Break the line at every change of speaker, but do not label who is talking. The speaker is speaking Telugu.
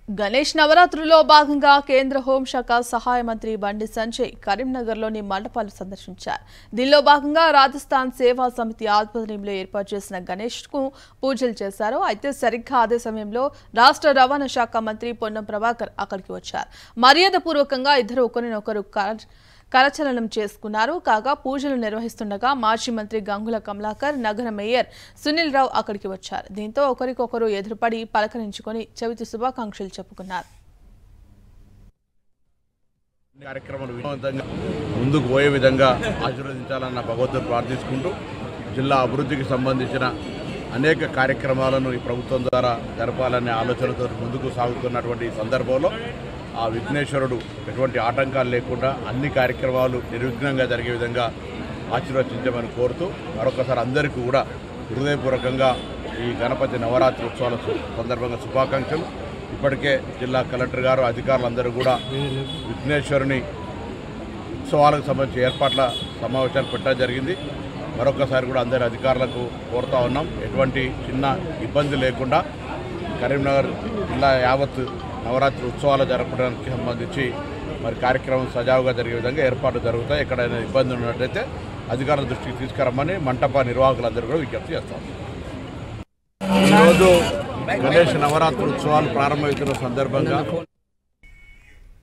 గణేష్ నవరాత్రుల్లో భాగంగా కేంద్ర హోంశాఖ సహాయ మంత్రి బండి సంజయ్ కరీంనగర్లోని మండపాలు సందర్శించారు దీనిలో భాగంగా రాజస్థాన్ సేవా సమితి ఆధ్వర్యంలో ఏర్పాటు చేసిన గణేష్ కు పూజలు చేశారు అయితే సరిగ్గా అదే సమయంలో రాష్ట్ర రవాణా శాఖ మంత్రి పొన్నం ప్రభాకర్ అక్కడికి వచ్చారు మర్యాదపూర్వకంగా ఇద్దరు ఒకరినొకరు కర- కరచలనం చేసుకున్నారు కాగా పూజలు నిర్వహిస్తుండగా మాజీ మంత్రి గంగుల కమలాకర్ నగర మేయర్ సునీల్ రావు అక్కడికి వచ్చారు దీంతో ఒకరికొకరు ఎదురుపడి పలకరించుకొని చెవితి శుభాకాంక్షలు చెప్పుకున్నారు
కార్యక్రమాలు విజయవంతంగా ముందుకు పోయే విధంగా ఆశీర్వదించాలన్న భగవంతుని ప్రార్థించుకుంటూ జిల్లా అభివృద్ధికి సంబంధించిన అనేక కార్యక్రమాలను ఈ ప్రభుత్వం ద్వారా జరపాలనే ఆలోచనతో ముందుకు సాగుతున్నటువంటి ఈ సందర్భంలో ఆ విఘ్నేశ్వరుడు ఎటువంటి ఆటంకాలు లేకుండా అన్ని కార్యక్రమాలు నిర్విఘ్నంగా జరిగే విధంగా ఆశీర్వదించమని కోరుతూ మరొకసారి అందరికీ కూడా హృదయపూర్వకంగా ఈ గణపతి నవరాత్రి ఉత్సవాల సు- సందర్భంగా శుభాకాంక్షలు ఇప్పటికే జిల్లా కలెక్టర్ గారు అధికారులందరూ కూడా విఘ్నేశ్వరుని ఉత్సవాలకు సంబంధించి ఏర్పాట్ల సమావేశాలు పెట్టడం జరిగింది మరొకసారి కూడా అందరి అధికారులకు కోరుతా ఉన్నాం ఎటువంటి చిన్న ఇబ్బంది లేకుండా కరీంనగర్ జిల్లా యావత్ నవరాత్రి ఉత్సవాలు జరపడానికి సంబంధించి మరి కార్యక్రమం సజావుగా జరిగే విధంగా ఏర్పాట్లు జరుగుతాయి ఎక్కడైనా ఇబ్బంది ఉన్నట్టయితే అధికారుల దృష్టికి తీసుకురమ్మని మంటప నిర్వాహకులందరూ కూడా విజ్ఞప్తి చేస్తాం ఈరోజు గణేష్ నవరాత్రి ఉత్సవాలు ప్రారంభమవుతున్న సందర్భంగా